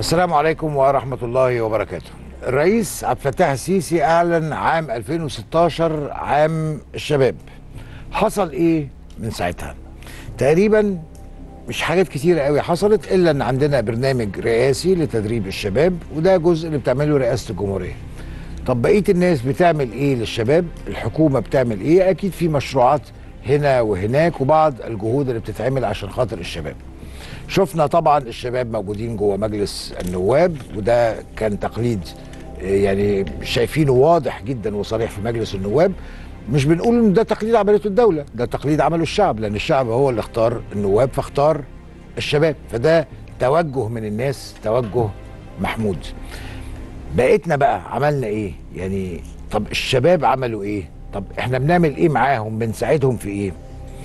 السلام عليكم ورحمة الله وبركاته الرئيس عبد الفتاح السيسي أعلن عام 2016 عام الشباب حصل إيه من ساعتها تقريبا مش حاجات كتيرة قوي حصلت إلا أن عندنا برنامج رئاسي لتدريب الشباب وده جزء اللي بتعمله رئاسة الجمهورية طب بقية الناس بتعمل إيه للشباب الحكومة بتعمل إيه أكيد في مشروعات هنا وهناك وبعض الجهود اللي بتتعمل عشان خاطر الشباب شفنا طبعا الشباب موجودين جوه مجلس النواب وده كان تقليد آه، يعني شايفينه واضح جدا وصريح في مجلس النواب مش بنقول ان ده تقليد عملته الدوله ده تقليد عمله الشعب لان الشعب هو اللي اختار النواب فاختار الشباب فده توجه من الناس توجه محمود بقيتنا بقى عملنا ايه يعني طب الشباب عملوا ايه طب احنا بنعمل ايه معاهم بنساعدهم في ايه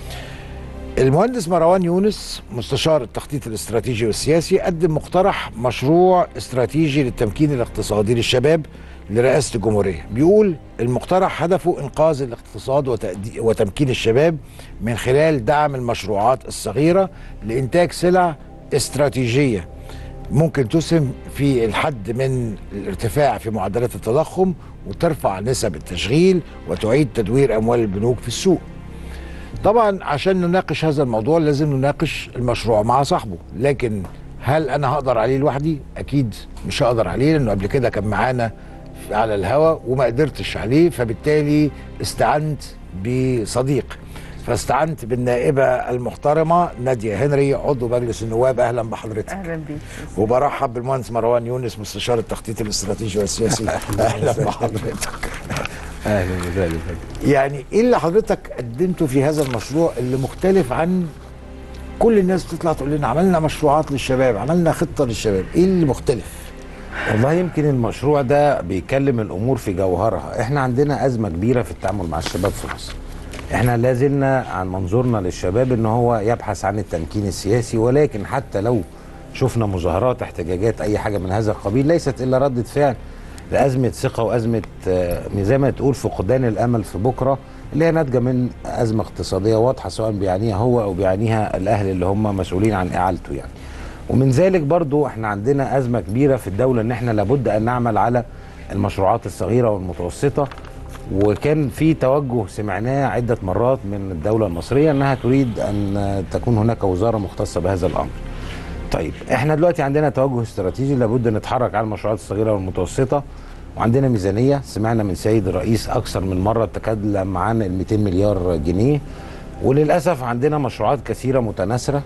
المهندس مروان يونس مستشار التخطيط الاستراتيجي والسياسي قدم مقترح مشروع استراتيجي للتمكين الاقتصادي للشباب لرئاسة الجمهورية بيقول المقترح هدفه إنقاذ الاقتصاد وتأدي- وتمكين الشباب من خلال دعم المشروعات الصغيرة لإنتاج سلع استراتيجية ممكن تسهم في الحد من الارتفاع في معدلات التضخم وترفع نسب التشغيل وتعيد تدوير أموال البنوك في السوق طبعا عشان نناقش هذا الموضوع لازم نناقش المشروع مع صاحبه لكن هل انا هقدر عليه لوحدي اكيد مش هقدر عليه لانه قبل كده كان معانا في- على الهوا وما قدرتش عليه فبالتالي استعنت بصديق فاستعنت بالنائبه المحترمه ناديه هنري عضو مجلس النواب اهلا بحضرتك اهلا بيك وبرحب بالمهندس مروان يونس مستشار التخطيط الاستراتيجي والسياسي اهلا بحضرتك اهلا وسهلا يعني ايه اللي حضرتك قدمته في هذا المشروع اللي مختلف عن كل الناس بتطلع تقول لنا عملنا مشروعات للشباب عملنا خطه للشباب ايه اللي مختلف والله يمكن المشروع ده بيكلم الامور في جوهرها احنا عندنا ازمه كبيره في التعامل مع الشباب في مصر احنا لازلنا عن منظورنا للشباب ان هو يبحث عن التمكين السياسي ولكن حتى لو شفنا مظاهرات احتجاجات اي حاجه من هذا القبيل ليست الا رده فعل لازمه ثقه وازمه آه، زي ما تقول فقدان الامل في بكره اللي هي ناتجه من ازمه اقتصاديه واضحه سواء بيعانيها هو او بيعانيها الاهل اللي هم مسؤولين عن اعالته يعني ومن ذلك برضو احنا عندنا أزمة كبيرة في الدولة ان احنا لابد ان نعمل على المشروعات الصغيرة والمتوسطة وكان في توجه سمعناه عدة مرات من الدولة المصرية انها تريد ان تكون هناك وزارة مختصة بهذا الامر طيب احنا دلوقتي عندنا توجه استراتيجي لابد ان نتحرك على المشروعات الصغيرة والمتوسطة وعندنا ميزانية سمعنا من سيد الرئيس اكثر من مرة تكلم عن ال 200 مليار جنيه وللاسف عندنا مشروعات كثيرة متناثرة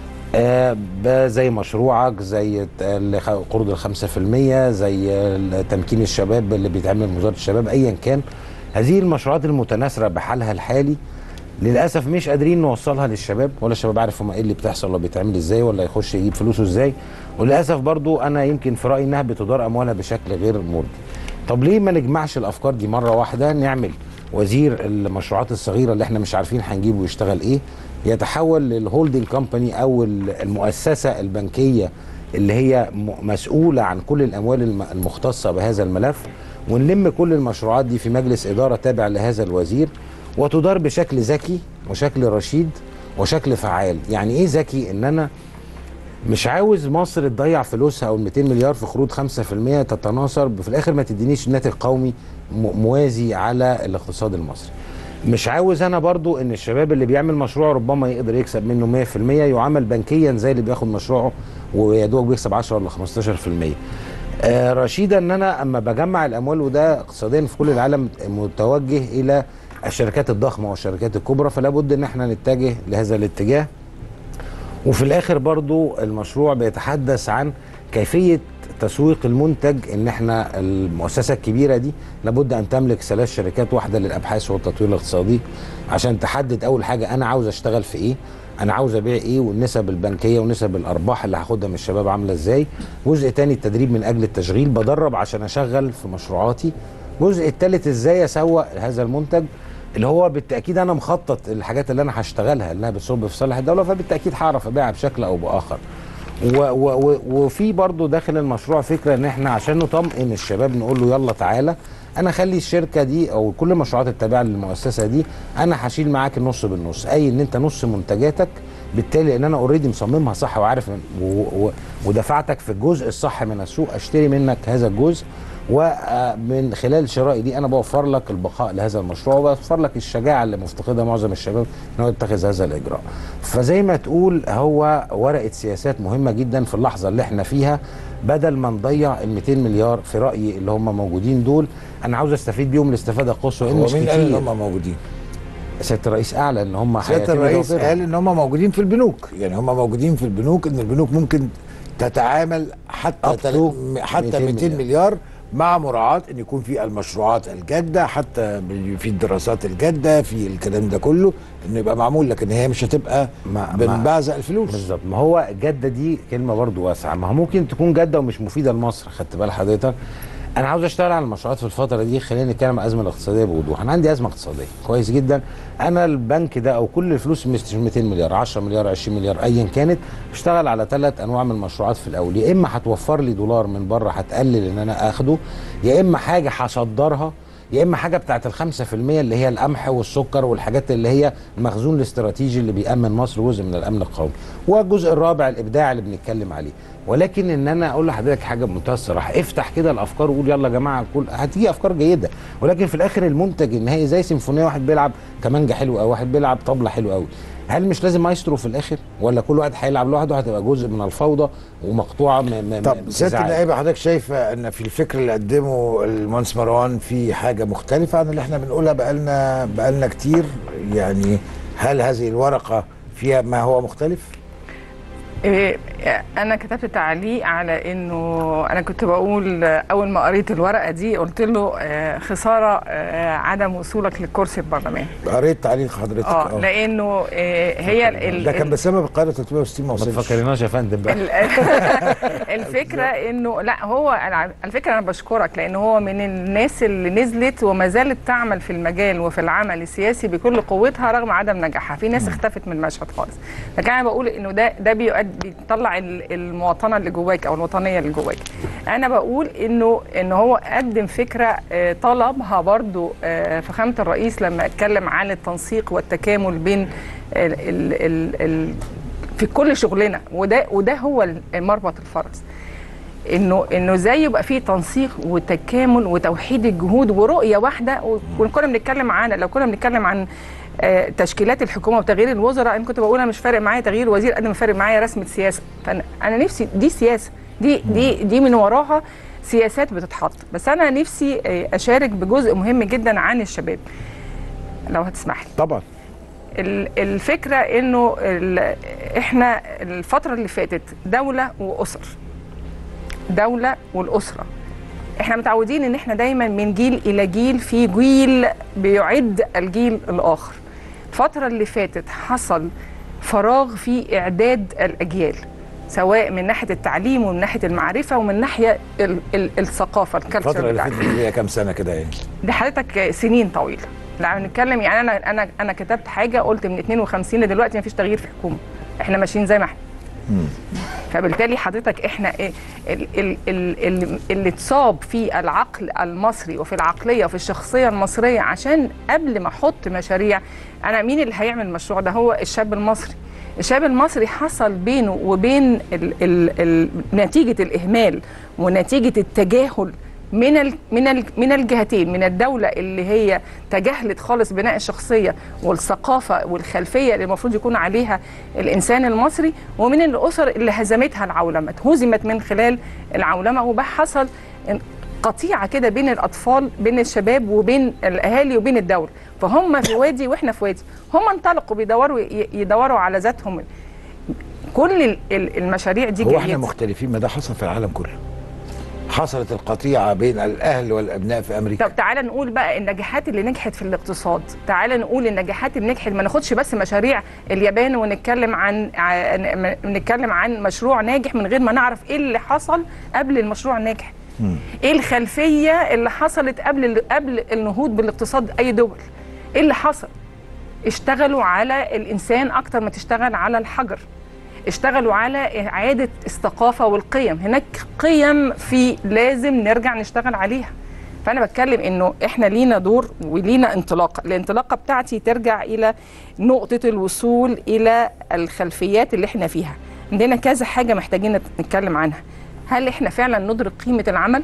آه، ب- زي مشروعك زي ت- اللي خ- قروض الخمسة في المية زي ال- تمكين الشباب اللي بيتعمل من وزارة الشباب أيا كان هذه المشروعات المتناثرة بحالها الحالي للأسف مش قادرين نوصلها للشباب ولا الشباب عارف هما إيه اللي بتحصل ولا بيتعمل إزاي ولا يخش يجيب فلوسه إزاي وللأسف برضو أنا يمكن في رأيي إنها بتدار أموالها بشكل غير مرضي طب ليه ما نجمعش الأفكار دي مرة واحدة نعمل وزير المشروعات الصغيرة اللي احنا مش عارفين هنجيبه يشتغل إيه يتحول للهولدنج كومباني او ال- المؤسسه البنكيه اللي هي م- مسؤوله عن كل الاموال الم- المختصه بهذا الملف ونلم كل المشروعات دي في مجلس اداره تابع لهذا الوزير وتدار بشكل ذكي وشكل رشيد وشكل فعال يعني ايه ذكي ان انا مش عاوز مصر تضيع فلوسها او ال 200 مليار في قروض 5% تتناثر في الاخر ما تدينيش ناتج قومي م- موازي على الاقتصاد المصري مش عاوز انا برضو ان الشباب اللي بيعمل مشروع ربما يقدر يكسب منه 100% يعامل بنكيا زي اللي بياخد مشروعه ويا دوب بيكسب 10 ولا 15% آه رشيدة ان انا اما بجمع الاموال وده اقتصاديا في كل العالم متوجه الى الشركات الضخمه والشركات الكبرى فلا بد ان احنا نتجه لهذا الاتجاه وفي الاخر برضو المشروع بيتحدث عن كيفيه تسويق المنتج ان احنا المؤسسه الكبيره دي لابد ان تملك ثلاث شركات واحده للابحاث والتطوير الاقتصادي عشان تحدد اول حاجه انا عاوز اشتغل في ايه انا عاوز ابيع ايه والنسب البنكيه ونسب الارباح اللي هاخدها من الشباب عامله ازاي جزء تاني التدريب من اجل التشغيل بدرب عشان اشغل في مشروعاتي الجزء الثالث ازاي اسوق هذا المنتج اللي هو بالتاكيد انا مخطط الحاجات اللي انا هشتغلها انها بتصب في صالح الدوله فبالتاكيد هعرف ابيعها بشكل او باخر و و و وفي برضه داخل المشروع فكره ان احنا عشان نطمئن الشباب نقول له يلا تعالى انا اخلي الشركه دي او كل المشروعات التابعه للمؤسسه دي انا هشيل معاك النص بالنص اي ان انت نص منتجاتك بالتالي ان انا اوريدي مصممها صح وعارف و- و- ودفعتك في الجزء الصح من السوق اشتري منك هذا الجزء ومن خلال شرائي دي انا بوفر لك البقاء لهذا المشروع وبوفر لك الشجاعه اللي مفتقدها معظم الشباب ان هو يتخذ هذا الاجراء. فزي ما تقول هو ورقه سياسات مهمه جدا في اللحظه اللي احنا فيها بدل ما نضيع ال 200 مليار في رايي اللي هم موجودين دول انا عاوز استفيد بيهم الاستفاده القصوى لان هو مش مين قال ان كتير هم موجودين؟ سياده الرئيس اعلن ان هم سياده هيعتمدوا الرئيس وغيرهم. قال ان هم موجودين في البنوك يعني هم موجودين في البنوك ان البنوك ممكن تتعامل حتى Up to تل... حتى 200 200 مليار. مليار. مليار مع مراعاة ان يكون في المشروعات الجادة حتى في الدراسات الجادة في الكلام ده كله انه يبقى معمول لكن هي مش هتبقى مع- مع- بنبعزق الفلوس بالظبط ما هو جده دي كلمه برضو واسعه ما هو ممكن تكون جده ومش مفيده لمصر خدت بال حضرتك انا عاوز اشتغل على المشروعات في الفتره دي خلينا نتكلم عن الازمه الاقتصاديه بوضوح انا عندي ازمه اقتصاديه كويس جدا انا البنك ده او كل الفلوس مش 200 مليار 10 مليار 20 مليار ايا كانت اشتغل على ثلاث انواع من المشروعات في الاول يا اما هتوفر لي دولار من بره هتقلل ان انا اخده يا اما حاجه هصدرها يا اما حاجه بتاعت ال 5% اللي هي القمح والسكر والحاجات اللي هي المخزون الاستراتيجي اللي بيامن مصر جزء من الامن القومي والجزء الرابع الابداع اللي بنتكلم عليه ولكن ان انا اقول لحضرتك حاجه بمنتهى الصراحه افتح كده الافكار وقول يلا يا جماعه كل هتيجي افكار جيده ولكن في الاخر المنتج النهائي زي سيمفونيه واحد بيلعب كمانجا حلو او واحد بيلعب طبله حلو قوي هل مش لازم مايسترو في الاخر ولا كل واحد هيلعب لوحده هتبقى جزء من الفوضى ومقطوعه م- م- طب م- سياده بزعل. النائبه حضرتك شايفه ان في الفكر اللي قدمه المهندس مروان في حاجه مختلفه عن اللي احنا بنقولها بقالنا بقالنا كتير يعني هل هذه الورقه فيها ما هو مختلف؟ إيه، انا كتبت تعليق على انه انا كنت بقول اول ما قريت الورقه دي قلت له آه، خساره آه، عدم وصولك لكرسي البرلمان قريت تعليق حضرتك اه لانه آه، هي ال- ده كان ال- بسبب القاهره 360 ما ما وصلش تفكرناش يا فندم بقى ال- الفكره انه لا هو على الفكره انا بشكرك لان هو من الناس اللي نزلت وما زالت تعمل في المجال وفي العمل السياسي بكل قوتها رغم عدم نجاحها في ناس اختفت من المشهد خالص لكن انا بقول انه ده ده بيؤدي بيطلع ال- المواطنه اللي جواك او الوطنيه اللي جواك انا بقول انه ان هو قدم فكره آه، طلبها برضو آه، فخامه الرئيس لما اتكلم عن التنسيق والتكامل بين ال ال ال ال في كل شغلنا وده وده هو مربط الفرس انه انه ازاي يبقى في تنسيق وتكامل وتوحيد الجهود ورؤيه واحده وكنا بنتكلم عن لو كنا بنتكلم عن آه، تشكيلات الحكومه وتغيير الوزراء انا كنت بقول انا مش فارق معايا تغيير وزير قد ما فارق معايا رسمه سياسه فانا انا نفسي دي سياسه دي دي دي من وراها سياسات بتتحط بس انا نفسي آه، اشارك بجزء مهم جدا عن الشباب لو هتسمح لي طبعا ال- الفكره انه ال- احنا الفتره اللي فاتت دوله واسر دوله والاسره احنا متعودين ان احنا دايما من جيل الى جيل في جيل بيعد الجيل الاخر الفتره اللي فاتت حصل فراغ في اعداد الاجيال سواء من ناحيه التعليم ومن ناحيه المعرفه ومن ناحيه ال- ال- الثقافه الكالتشر الفتره اللي بتاعتنا. فاتت هي كام سنه كده يعني دي حضرتك سنين طويله لا بنتكلم يعني انا انا انا كتبت حاجه قلت من 52 لدلوقتي مفيش تغيير في الحكومه احنا ماشيين زي ما احنا فبالتالي حضرتك احنا إيه ال- ال- ال- ال- اللي اتصاب في العقل المصري وفي العقليه وفي الشخصيه المصريه عشان قبل ما احط مشاريع انا مين اللي هيعمل المشروع ده هو الشاب المصري الشاب المصري حصل بينه وبين ال ال ال نتيجه الاهمال ونتيجه التجاهل من ال من ال من الجهتين من الدوله اللي هي تجاهلت خالص بناء الشخصيه والثقافه والخلفيه اللي المفروض يكون عليها الانسان المصري ومن الاسر اللي هزمتها العولمه هزمت من خلال العولمه وحصل قطيعه كده بين الاطفال بين الشباب وبين الاهالي وبين الدوله فهم في وادي واحنا في وادي هم انطلقوا بيدوروا ي- يدوروا على ذاتهم كل ال- ال- المشاريع دي هو احنا جاية. مختلفين ما ده حصل في العالم كله حصلت القطيعه بين الاهل والابناء في امريكا طب تعالى نقول بقى النجاحات اللي نجحت في الاقتصاد تعالى نقول النجاحات اللي نجحت ما ناخدش بس مشاريع اليابان ونتكلم عن عن- نتكلم عن مشروع ناجح من غير ما نعرف ايه اللي حصل قبل المشروع الناجح ايه الخلفيه اللي حصلت قبل قبل النهوض بالاقتصاد اي دول ايه اللي حصل اشتغلوا على الانسان اكتر ما تشتغل على الحجر اشتغلوا على اعاده الثقافه والقيم هناك قيم في لازم نرجع نشتغل عليها فانا بتكلم انه احنا لينا دور ولينا انطلاقه الانطلاقه بتاعتي ترجع الى نقطه الوصول الى الخلفيات اللي احنا فيها عندنا كذا حاجه محتاجين نتكلم عنها هل احنا فعلا ندرك قيمه العمل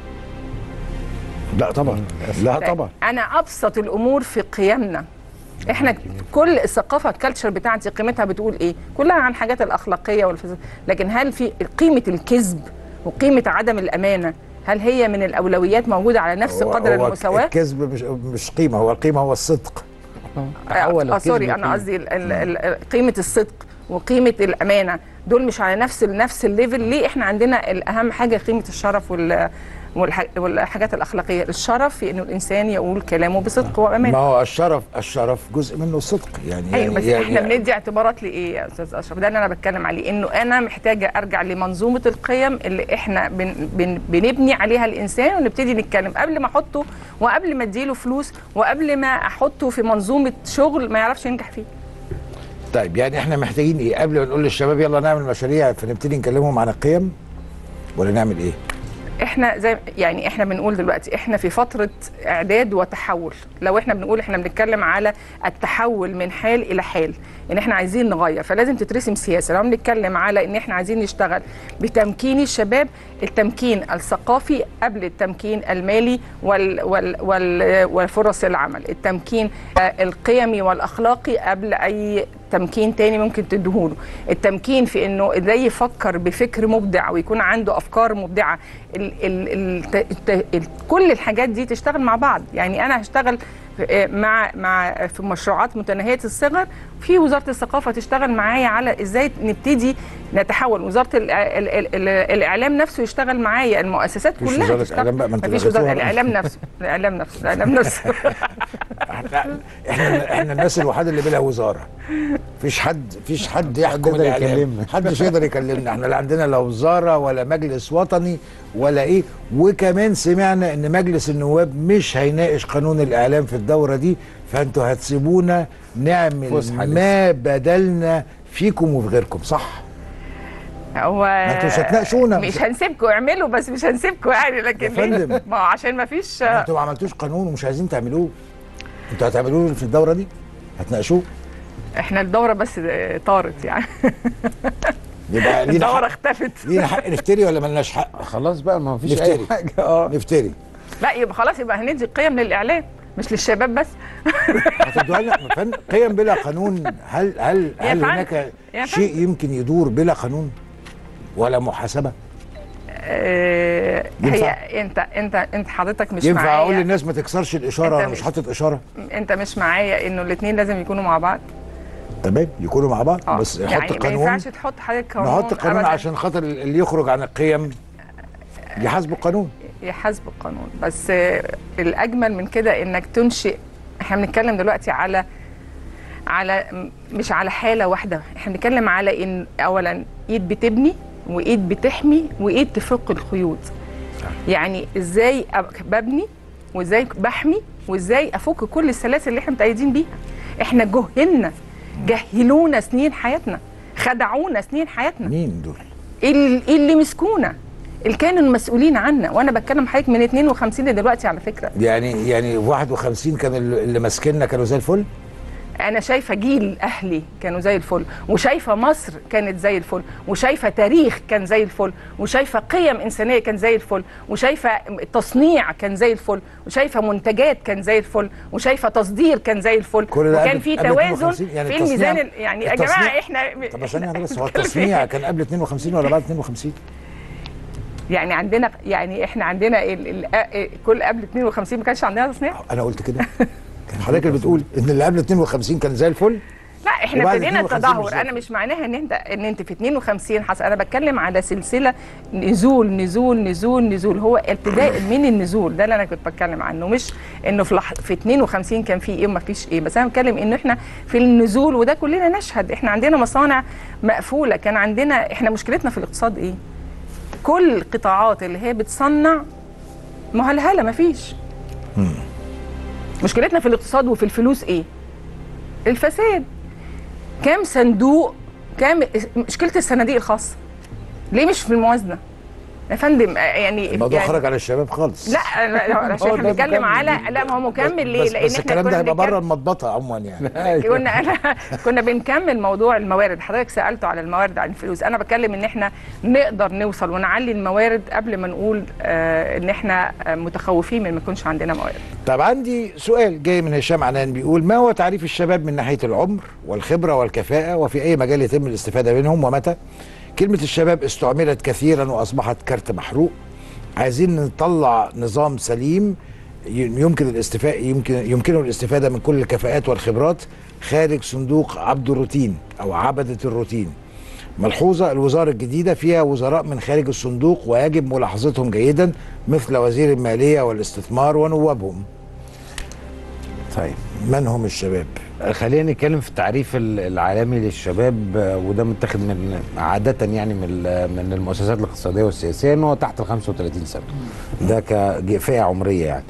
لا طبعا لا طبعا انا ابسط الامور في قيمنا احنا كل الثقافه الكالتشر بتاعتي قيمتها بتقول ايه كلها عن حاجات الاخلاقيه والفز... لكن هل في قيمه الكذب وقيمه عدم الامانه هل هي من الاولويات موجوده على نفس هو- قدر هو المساواه الكذب مش مش قيمه هو القيمه هو الصدق تحول اه الكذب سوري انا لقيمة. قصدي ال- ال- ال- قيمه الصدق وقيمه الامانه دول مش على نفس نفس الليفل ليه احنا عندنا الاهم حاجه قيمه الشرف وال والح- والحاجات الاخلاقيه الشرف في انه الانسان يقول كلامه بصدق وامانه ما هو الشرف الشرف جزء منه الصدق يعني ايوه بس يعني احنا بندي اعتبارات لايه يا استاذ اشرف ده اللي انا بتكلم عليه انه انا محتاجه ارجع لمنظومه القيم اللي احنا بن بن بنبني عليها الانسان ونبتدي نتكلم قبل ما احطه وقبل ما اديله فلوس وقبل ما احطه في منظومه شغل ما يعرفش ينجح فيه طيب يعني احنا محتاجين ايه قبل ما نقول للشباب يلا نعمل مشاريع فنبتدي نكلمهم عن القيم ولا نعمل ايه احنا زي يعني احنا بنقول دلوقتي احنا في فتره اعداد وتحول لو احنا بنقول احنا بنتكلم على التحول من حال الى حال ان احنا عايزين نغير فلازم تترسم سياسه لو بنتكلم على ان احنا عايزين نشتغل بتمكين الشباب التمكين الثقافي قبل التمكين المالي وال وال وال وفرص العمل التمكين آه، القيمي والاخلاقي قبل اي تمكين تاني ممكن تديهوله التمكين في انه ازاي يفكر بفكر مبدع ويكون عنده افكار مبدعه ال ال ال الت- ال كل الحاجات دي تشتغل مع بعض يعني انا هشتغل في- مع مع في مشروعات متناهيه الصغر في وزاره الثقافه تشتغل معايا على ازاي نبتدي نتحول وزاره ال ال ال ال الاعلام نفسه يشتغل معايا المؤسسات مفيش كلها وزارة تشتغل. إعلام بقى، ما انتوا مفيش لغيتوها وزاره بقى. الاعلام نفسه الاعلام نفسه الاعلام نفسه احنا احنا احنا الناس الوحيده اللي بلا وزاره مفيش حد فيش حد يحكم يقدر الاعلام يكلمنا. محدش يقدر يكلمنا احنا لا عندنا لا وزاره ولا مجلس وطني ولا ايه وكمان سمعنا ان مجلس النواب مش هيناقش قانون الاعلام في الدوره دي فانتوا هتسيبونا نعمل فسحة ما بدلنا فيكم وفي غيركم صح هو ما انتوا مش هتناقشونا. مش هنسيبكم اعملوا بس مش هنسيبكم يعني لكن يا فندم. ليه؟ ما هو عشان ما فيش انتوا ما عملتوش قانون ومش عايزين تعملوه انتوا هتعملوه في الدوره دي هتناقشوه احنا الدوره بس طارت يعني يبقى لينا الدوره حق اختفت لينا حق نفتري ولا ملناش حق خلاص بقى ما فيش اي نفتري حاجه اه نفتري لا يبقى خلاص يبقى هندي قيم للاعلام مش للشباب بس هتدوها لنا فن قيم بلا قانون هل هل يا هل فندم. هناك يا شيء يمكن يدور بلا قانون ولا محاسبه آه ينفع؟ هي انت انت انت حضرتك مش ينفع اقول معايا للناس ما تكسرش الاشاره انت انا مش مش- حاطط اشاره انت مش معايا انه الاثنين لازم يكونوا مع بعض تمام يكونوا مع بعض اه بس نحط يعني ما قانون ينفعش تحط حضرتك قانون نحط قانون أبداً. عشان خاطر اللي يخرج عن القيم يحاسبوا القانون يحاسب القانون بس آه، الاجمل من كده انك تنشئ احنا بنتكلم دلوقتي على على م- مش على حاله واحده احنا بنتكلم على ان اولا ايد بتبني وايد بتحمي وايد تفك الخيوط يعني ازاي أب- ببني وازاي بحمي وازاي افك كل السلاسل اللي احنا متأيدين بيها احنا جهلنا جهلونا سنين حياتنا خدعونا سنين حياتنا مين دول ال- اللي مسكونا اللي كانوا المسؤولين عنا وانا بتكلم حضرتك من 52 لدلوقتي على فكره يعني يعني 51 كان اللي اللي ماسكيننا كانوا زي الفل انا شايفه جيل اهلي كانوا زي الفل وشايفه مصر كانت زي الفل وشايفه تاريخ كان زي الفل وشايفه قيم انسانيه كان زي الفل وشايفه تصنيع كان زي الفل وشايفه منتجات كان زي الفل وشايفه تصدير كان زي الفل كل ده وكان قبل- في قبل توازن 52 يعني في التصنيع- الميزان ال- يعني يا التصنيع- جماعه احنا طب عشان يعني بس هو بنتكلم في التصنيع إيه؟ كان قبل 52 ولا بعد 52 يعني عندنا يعني احنا عندنا ال ال كل قبل 52 ما كانش عندنا تصنيع انا قلت كده كان حضرتك اللي بتقول ان اللي قبل 52 كان زي الفل لا احنا وبعد ابتدينا 52 مش التدهور زي انا مش معناها ان انت ان انت في 52 حصل انا بتكلم على سلسله نزول نزول نزول نزول هو ابتداء من النزول ده اللي انا كنت بتكلم عنه مش انه في لح... في 52 كان في ايه وما فيش ايه بس انا بتكلم انه احنا في النزول وده كلنا نشهد احنا عندنا مصانع مقفوله كان عندنا احنا مشكلتنا في الاقتصاد ايه كل القطاعات اللي هي بتصنع مهلهله ما فيش مشكلتنا في الاقتصاد وفي الفلوس ايه الفساد كام صندوق كام مشكله الصناديق الخاصه ليه مش في الموازنه يا فندم آه، يعني الموضوع يعني خرج على الشباب خالص لا لا، لا، عشان هو احنا ده بنتكلم مكمل. على لا ما هو مكمل ليه؟ بس, لان بس احنا الكلام ده كنا هيبقى بنتكلم- بره المضبطه عموما يعني كنا أنا كنا بنكمل موضوع الموارد حضرتك سالته على الموارد عن الفلوس انا بتكلم ان احنا نقدر نوصل ونعلي الموارد قبل ما نقول آه ان احنا آه، متخوفين من ما يكونش عندنا موارد طب عندي سؤال جاي من هشام عنان بيقول ما هو تعريف الشباب من ناحيه العمر والخبره والكفاءه وفي اي مجال يتم الاستفاده منهم ومتى؟ كلمه الشباب استعملت كثيرا واصبحت كارت محروق عايزين نطلع نظام سليم ي- يمكن الاستفاده يمكن يمكنه الاستفاده من كل الكفاءات والخبرات خارج صندوق عبد الروتين او عبده الروتين. ملحوظه الوزاره الجديده فيها وزراء من خارج الصندوق ويجب ملاحظتهم جيدا مثل وزير الماليه والاستثمار ونوابهم. طيب من هم الشباب؟ خلينا نتكلم في التعريف ال- العالمي للشباب آه، وده متاخد من عاده يعني من ال- من المؤسسات الاقتصاديه والسياسيه ان هو تحت ال 35 سنه ده كفئه عمريه يعني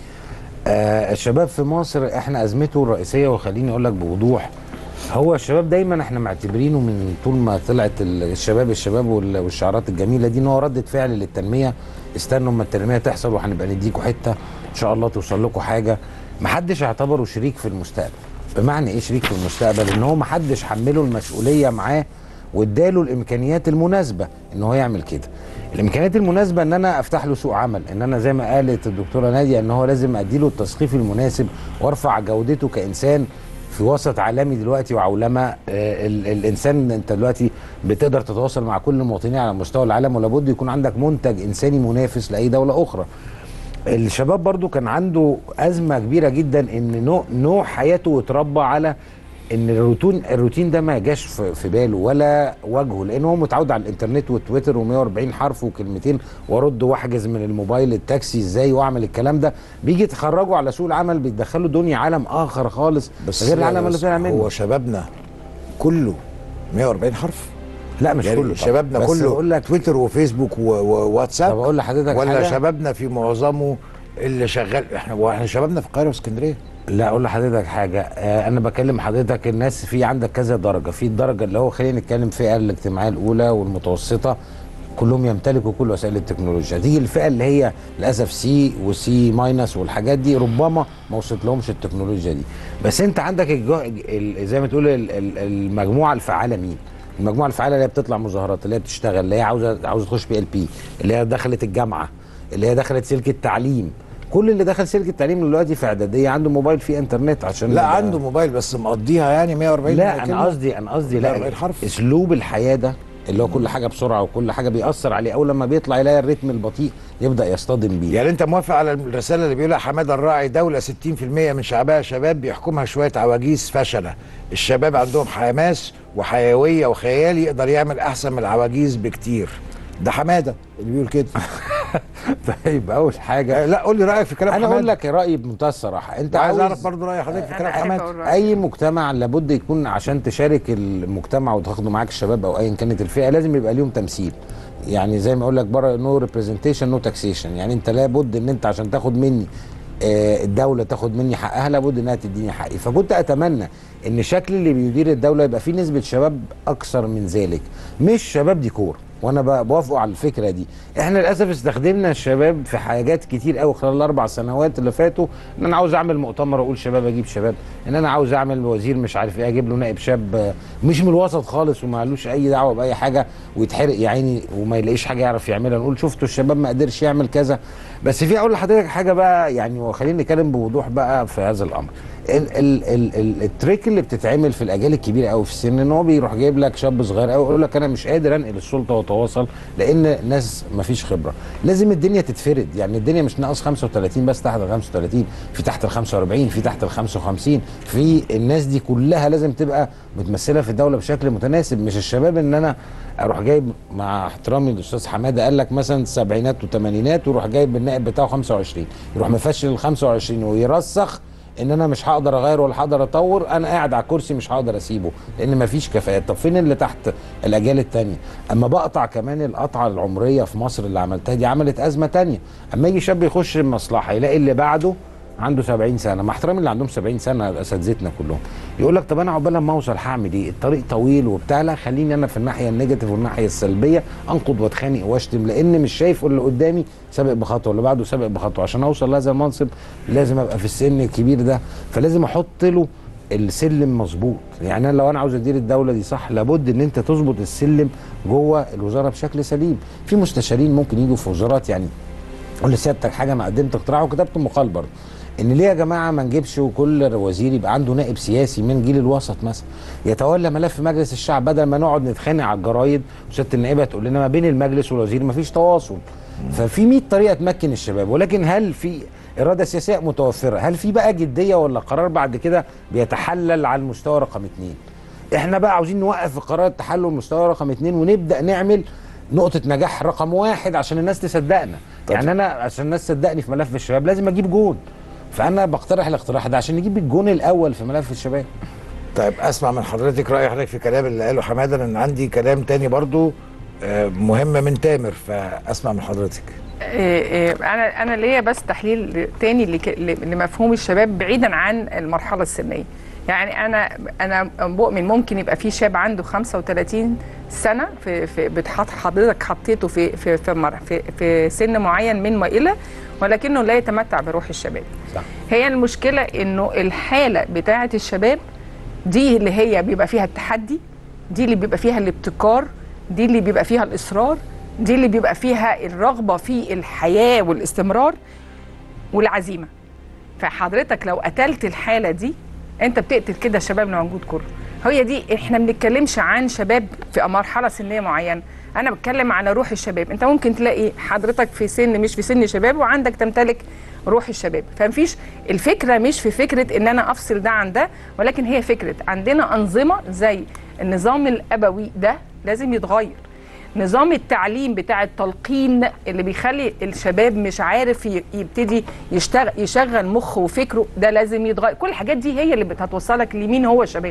آه الشباب في مصر احنا ازمته الرئيسيه وخليني اقول لك بوضوح هو الشباب دايما احنا معتبرينه من طول ما طلعت ال- الشباب الشباب وال- والشعارات الجميله دي ان هو رده فعل للتنميه استنوا اما التنميه تحصل وهنبقى نديكوا حته ان شاء الله توصل لكم حاجه محدش اعتبره شريك في المستقبل بمعنى ايه شريك في المستقبل ان هو محدش حمله المسؤوليه معاه واداله الامكانيات المناسبه ان هو يعمل كده الامكانيات المناسبه ان انا افتح له سوق عمل ان انا زي ما قالت الدكتوره ناديه ان هو لازم اديله التثقيف المناسب وارفع جودته كانسان في وسط عالمي دلوقتي وعولمه آه، ال- الانسان انت دلوقتي بتقدر تتواصل مع كل المواطنين على مستوى العالم ولابد يكون عندك منتج انساني منافس لاي دوله اخرى الشباب برضو كان عنده ازمه كبيره جدا ان نوع, نوع حياته اتربى على ان الروتين الروتين ده ما جاش في في باله ولا وجهه لان هو متعود على الانترنت والتويتر و140 حرف وكلمتين وارد واحجز من الموبايل التاكسي ازاي واعمل الكلام ده بيجي تخرجوا على سوق العمل بيدخلوا دنيا عالم اخر خالص غير العالم اللي بس طلع منه هو شبابنا كله 140 حرف لا مش يعني كله طبعاً. شبابنا بس كله بقول لك تويتر وفيسبوك و- وواتساب طب اقول لحضرتك ولا حاجة؟ شبابنا في معظمه اللي شغال احنا واحنا شبابنا في القاهره واسكندريه لا اقول لحضرتك حاجه آه انا بكلم حضرتك الناس في عندك كذا درجه في الدرجه اللي هو خلينا نتكلم فئه الاجتماعيه الاولى والمتوسطه كلهم يمتلكوا كل وسائل التكنولوجيا تيجي الفئه اللي هي للاسف سي وسي ماينس والحاجات دي ربما ما وصلت لهمش التكنولوجيا دي بس انت عندك الجو... ال- زي ما تقول ال- ال- المجموعه الفعاله مين المجموعه الفعاله اللي هي بتطلع مظاهرات اللي هي بتشتغل اللي هي عاوزه عاوزه تخش بي ال بي اللي هي دخلت الجامعه اللي هي دخلت سلك التعليم كل اللي دخل سلك التعليم دلوقتي في اعداديه عنده موبايل فيه انترنت عشان لا يبقى- عنده موبايل بس مقضيها يعني 140 لا كلمة. انا قصدي انا قصدي لا، لا غير حرف. اسلوب الحياه ده اللي هو كل حاجه بسرعه وكل حاجه بيأثر عليه اول لما بيطلع يلاقي الريتم البطيء يبدا يصطدم بيه يعني انت موافق على الرساله اللي بيقولها حماده الراعي دوله 60% من شعبها شباب بيحكمها شويه عواجيز فشله الشباب عندهم حماس وحيويه وخيال يقدر يعمل احسن من العواجيز بكتير ده حماده اللي بيقول كده طيب اول حاجه لا قول لي رايك في كلام انا حماده اقول لك رايي بمنتهى الصراحه انت عايز عاوز اعرف برضه راي حضرتك في أنا كلام أحب حماده أقول رأيي. اي مجتمع لابد يكون عشان تشارك المجتمع وتاخده معاك الشباب او ايا كانت الفئه لازم يبقى ليهم تمثيل يعني زي ما اقول لك بره نو ريبريزنتيشن نو تاكسيشن يعني انت لابد ان انت عشان تاخد مني آه، الدوله تاخد مني حقها لابد انها تديني حقي فكنت اتمنى ان الشكل اللي بيدير الدوله يبقى فيه نسبه شباب اكثر من ذلك مش شباب ديكور وانا ب- بوافقه على الفكره دي احنا للاسف استخدمنا الشباب في حاجات كتير قوي خلال الاربع سنوات اللي فاتوا ان انا عاوز اعمل مؤتمر اقول شباب اجيب شباب ان انا عاوز اعمل وزير مش عارف ايه اجيب له نائب شاب آه، مش من الوسط خالص وما لوش اي دعوه باي حاجه ويتحرق يا عيني وما يلاقيش حاجه يعرف يعملها نقول شفتوا الشباب ما قدرش يعمل كذا بس في اقول لحضرتك حاجه بقى يعني وخليني نتكلم بوضوح بقى في هذا الامر ال ال ال ال التريك اللي بتتعمل في الاجيال الكبيره قوي في السن ان هو بيروح جايب لك شاب صغير قوي يقول لك انا مش قادر انقل السلطه واتواصل لان ناس ما فيش خبره لازم الدنيا تتفرد يعني الدنيا مش ناقص 35 بس تحت ال 35 في تحت ال 45 في تحت ال 55 في الناس دي كلها لازم تبقى متمثله في الدوله بشكل متناسب مش الشباب ان انا اروح جايب مع احترامي للاستاذ حماده قال لك مثلا السبعينات والثمانينات ويروح جايب النائب بتاعه 25 يروح مفشل ال 25 ويرسخ ان انا مش هقدر اغير ولا هقدر اطور انا قاعد على الكرسي مش هقدر اسيبه لان مفيش كفاءات طب فين اللي تحت الاجيال التانية اما بقطع كمان القطعه العمريه في مصر اللي عملتها دي عملت ازمه تانية اما يجي شاب يخش المصلحه يلاقي اللي بعده عنده 70 سنه مع احترامي اللي عندهم 70 سنه اساتذتنا كلهم يقول لك طب انا عقبال ما اوصل هعمل ايه الطريق طويل وبتاع لا خليني انا في الناحيه النيجاتيف والناحيه السلبيه انقد واتخانق واشتم لان مش شايف اللي قدامي سابق بخطوه اللي بعده سابق بخطوه عشان اوصل لهذا المنصب لازم ابقى في السن الكبير ده فلازم احط له السلم مظبوط يعني أنا لو انا عاوز ادير الدوله دي صح لابد ان انت تظبط السلم جوه الوزاره بشكل سليم في مستشارين ممكن يجوا في وزارات يعني قول لسيادتك حاجه انا قدمت اقتراح وكتبت مقال برضه ان ليه يا جماعه ما نجيبش وكل وزير يبقى عنده نائب سياسي من جيل الوسط مثلا يتولى ملف مجلس الشعب بدل ما نقعد نتخانق على الجرايد وسياده النائبه تقول لنا ما بين المجلس والوزير ما فيش تواصل ففي 100 طريقه تمكن الشباب ولكن هل في اراده سياسيه متوفره هل في بقى جديه ولا قرار بعد كده بيتحلل على المستوى رقم اتنين احنا بقى عاوزين نوقف قرار التحلل المستوى رقم اتنين ونبدا نعمل نقطة نجاح رقم واحد عشان الناس تصدقنا طب. يعني انا عشان الناس تصدقني في ملف الشباب لازم اجيب جون فانا بقترح الاقتراح ده عشان نجيب الجون الاول في ملف الشباب طيب اسمع من حضرتك راي حضرتك في كلام اللي قاله حماده لان عندي كلام تاني برضو آه، مهم من تامر فاسمع من حضرتك إيه إيه انا انا ليا بس تحليل تاني لك- ل- لمفهوم الشباب بعيدا عن المرحله السنيه يعني انا انا بؤمن ممكن يبقى في شاب عنده 35 سنه في في بتحط حضرتك حطيته في في في, مر- في في سن معين من والى ولكنه لا يتمتع بروح الشباب صح هي المشكله انه الحاله بتاعه الشباب دي اللي هي بيبقى فيها التحدي دي اللي بيبقى فيها الابتكار دي اللي بيبقى فيها الاصرار دي اللي بيبقى فيها الرغبه في الحياه والاستمرار والعزيمه فحضرتك لو قتلت الحاله دي انت بتقتل كده الشباب اللي موجود كله هي دي احنا ما بنتكلمش عن شباب في مرحله سنيه معينه انا بتكلم على روح الشباب انت ممكن تلاقي حضرتك في سن مش في سن شباب وعندك تمتلك روح الشباب فمفيش الفكره مش في فكره ان انا افصل ده عن ده ولكن هي فكره عندنا انظمه زي النظام الابوي ده لازم يتغير نظام التعليم بتاع التلقين اللي بيخلي الشباب مش عارف ي- يبتدي يشتغل يشغل مخه وفكره ده لازم يتغير كل الحاجات دي هي اللي هتوصلك لمين هو الشباب